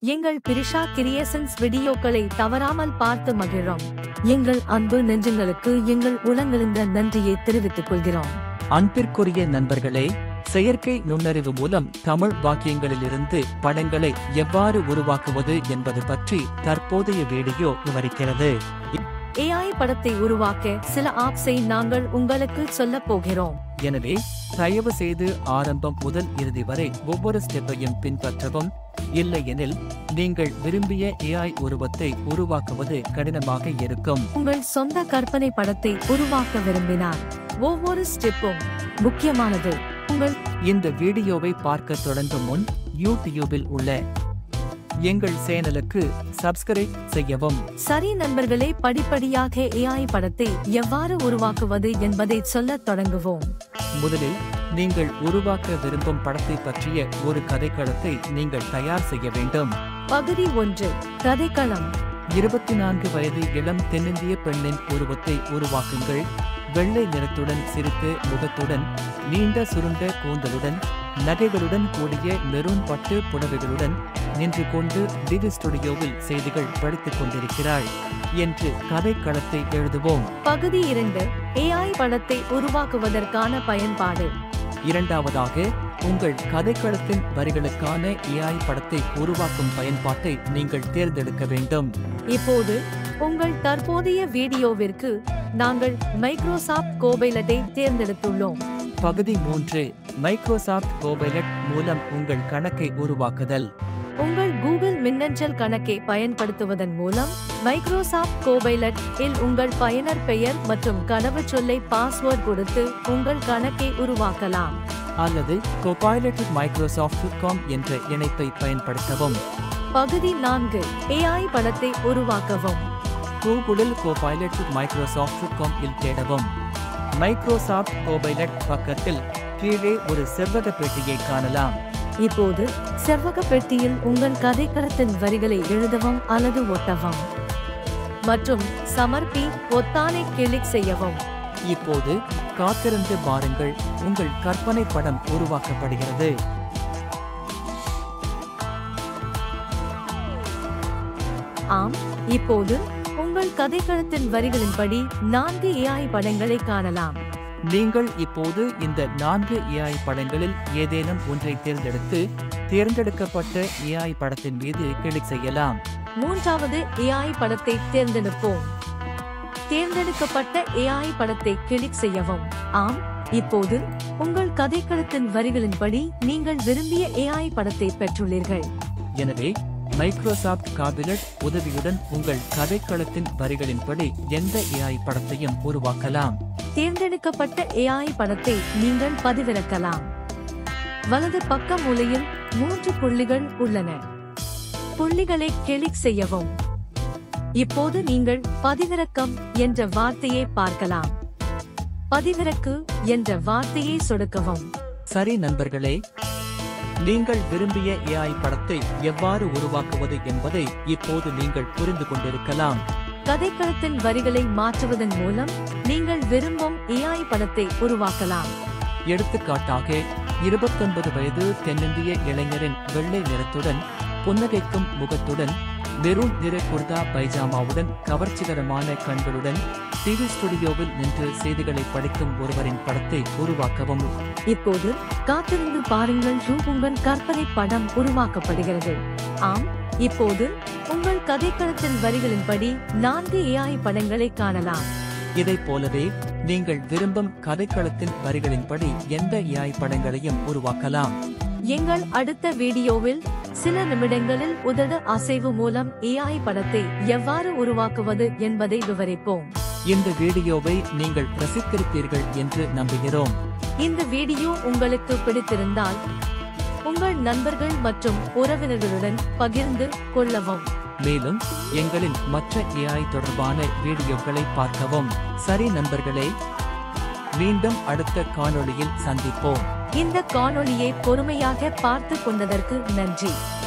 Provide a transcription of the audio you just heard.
எங்கள் பிரிஷா கிரியேஷன்ஸ் வீடியோக்களை தவறாமல் பார்த்து மகிழோம் எங்கள் அன்பு நெஞ்சங்களுக்கு எங்கள் உளங்களிந்த நன்றியை தெரிவித்துக் கொள்கிறோம் அன்பிற்குரிய நண்பர்களே செயற்கை நுண்ணறிவு மூலம் தமிழ் வாக்கியங்களிலிருந்து படங்களை எவ்வாறு உருவாக்குவது என்பது பற்றி தற்போதைய வீடியோ விவரிக்கிறது ஏஐ படத்தை உருவாக்க சில ஆப்ஸை நாங்கள் உங்களுக்கு சொல்லப் போகிறோம் எனவே தயவு செய்து ஆரம்பம் முதல் இறுதி வரை ஒவ்வொரு ஸ்டெப்பையும் பின்பற்றவும் இல்லையெனில் நீங்கள் விரும்பிய ஏஐ உருவத்தை உருவாக்குவது கடினமாக இருக்கும் உங்கள் சொந்த கற்பனை படத்தை உருவாக்க விரும்பினார் ஒவ்வொரு ஸ்டெப்பும் முக்கியமானது உங்கள் இந்த வீடியோவை பார்க்க தொடங்கும் முன் யூடியூபில் உள்ள எங்கள் சேனலுக்கு சப்ஸ்கிரைப் செய்யவும் சரி நண்பர்களே படிப்படியாக ஏஐ படத்தை எவ்வாறு உருவாக்குவது என்பதை சொல்லத் தொடங்குவோம் முதலில் நீங்கள் உருவாக்க விரும்பும் படத்தை பற்றிய ஒரு கதைக்களத்தை நீங்கள் தயார் செய்ய வேண்டும் பகுதி ஒன்று கதைக்களம் இருபத்தி நான்கு வயது இளம் தென்னிந்திய பெண்ணின் உருவத்தை உருவாக்குங்கள் வெள்ளை நிறத்துடன் சிரித்து முகத்துடன் நீண்ட சுருண்ட கூந்தலுடன் நகைகளுடன் கூடிய மெரூன் பட்டு புடவைகளுடன் நின்று கொண்டு டிவி ஸ்டுடியோவில் செய்திகள் படித்துக் கொண்டிருக்கிறாள் என்று கதைக்களத்தை எழுதுவோம் பகுதி இரண்டு ஏஐ படத்தை உருவாக்குவதற்கான பயன்பாடு இரண்டாவதாக உங்கள் கதைக்களத்தின் வரிகளுக்கான ஏஐ படத்தை உருவாக்கும் பயன்பாட்டை நீங்கள் தேர்ந்தெடுக்க வேண்டும் இப்போது உங்கள் தற்போதைய வீடியோவிற்கு நாங்கள் மைக்ரோசாஃப்ட் கோபைலட்டை தேர்ந்தெடுத்துள்ளோம் பகுதி மூன்று மைக்ரோசாஃப்ட் கோபைலட் மூலம் உங்கள் கணக்கை உருவாக்குதல் உங்கள் கூகுள் மின்னஞ்சல் கணக்கை பயன்படுத்துவதன் மூலம் மைக்ரோசாஃப்ட் கோபைலட் இல் உங்கள் பயனர் பெயர் மற்றும் கடவுச்சொல்லை பாஸ்வேர்ட் கொடுத்து உங்கள் கணக்கை உருவாக்கலாம் அல்லது கோபைலட் மைக்ரோசாஃப்ட் காம் என்ற இணைப்பை பயன்படுத்தவும் பகுதி நான்கு ஏஐ படத்தை உருவாக்கவும் கூகுளில் கோபைலட் மைக்ரோசாஃப்ட் காம் இல் தேடவும் மைக்ரோசாஃப்ட் கோபைலட் பக்கத்தில் கீழே ஒரு செவ்வக பெட்டியை காணலாம் இப்போது செவ்வக பெட்டியில் உங்கள் கதைக்களத்தின் வரிகளை எழுதவும் அல்லது ஒட்டவும் மற்றும் சமர்ப்பி பொத்தானை கிளிக் செய்யவும் இப்போது காத்திருந்து பாருங்கள் உங்கள் கற்பனை படம் உருவாக்கப்படுகிறது ஆம் இப்போது உங்கள் கதைக்களத்தின் வரிகளின்படி நான்கு ஏஐ படங்களை காணலாம் நீங்கள் இப்போது இந்த நான்கு ஏஐ படங்களில் ஏதேனும் ஒன்றை தேர்ந்தெடுத்து தேர்ந்தெடுக்கப்பட்ட ஏஐ படத்தின் மீது கிளிக் செய்யலாம் மூன்றாவது ஏஐ படத்தை தேர்ந்தெடுப்போம் தேர்ந்தெடுக்கப்பட்ட ஏஐ படத்தை கிளிக் செய்யவும் ஆம் இப்போது உங்கள் கதைக்களத்தின் வரிகளின்படி நீங்கள் விரும்பிய ஏஐ படத்தை பெற்றுள்ளீர்கள் எனவே மைக்ரோசாஃப்ட் காபினட் உதவியுடன் உங்கள் கதைக்களத்தின் வரிகளின்படி எந்த ஏஐ படத்தையும் உருவாக்கலாம் தேர்ந்தெடுக்கப்பட்ட ஏஐ படத்தை நீங்கள் பதிவிறக்கலாம் வலது பக்க மூலையில் மூன்று புள்ளிகள் உள்ளன புள்ளிகளை கிளிக் செய்யவும் இப்போது நீங்கள் பதிவிறக்கம் என்ற வார்த்தையை பார்க்கலாம் பதிவிறக்கு என்ற வார்த்தையை சொடுக்கவும் சரி நண்பர்களே நீங்கள் விரும்பிய ஏஐ படத்தை எவ்வாறு உருவாக்குவது என்பதை இப்போது நீங்கள் புரிந்து கொண்டிருக்கலாம் கதைக்களத்தின் வரிகளை மாற்றுவதன் மூலம் நீங்கள் விரும்பும் ஏஐ படத்தை உருவாக்கலாம் எடுத்துக்காட்டாக இருபத்தொன்பது வயது தென்னிந்திய இளைஞரின் வெள்ளை நிறத்துடன் புன்னகைக்கும் முகத்துடன் மெரூன் நிற குர்தா பைஜாமாவுடன் கவர்ச்சிகரமான கண்களுடன் டிவி ஸ்டுடியோவில் நின்று செய்திகளை படிக்கும் ஒருவரின் படத்தை உருவாக்கவும் இப்போது காத்திருந்து பாருங்கள் ரூ உங்கள் கற்பனை படம் உருவாக்கப்படுகிறது ஆம் இப்போது உங்கள் கதைக்களத்தின் வரிகளின்படி நான்கு ஏஐ படங்களை காணலாம் இதைப் போலவே நீங்கள் விரும்பும் கதைக்களத்தின் வரிகளின்படி எந்த ஏஐ படங்களையும் உருவாக்கலாம் எங்கள் அடுத்த வீடியோவில் சில நிமிடங்களில் உதடு அசைவு மூலம் ஏஐ படத்தை எவ்வாறு உருவாக்குவது என்பதை விவரிப்போம் இந்த வீடியோவை நீங்கள் ரசித்திருப்பீர்கள் என்று நம்புகிறோம் இந்த வீடியோ உங்களுக்கு பிடித்திருந்தால் உங்கள் நண்பர்கள் மற்றும் உறவினர்களுடன் பகிர்ந்து கொள்ளவும் மேலும் எங்களின் மற்ற ஏஐ தொடர்பான வீடியோக்களை பார்க்கவும் சரி நண்பர்களே மீண்டும் அடுத்த காணொளியில் சந்திப்போம் இந்த காணொளியை பொறுமையாக பார்த்து கொண்டதற்கு நன்றி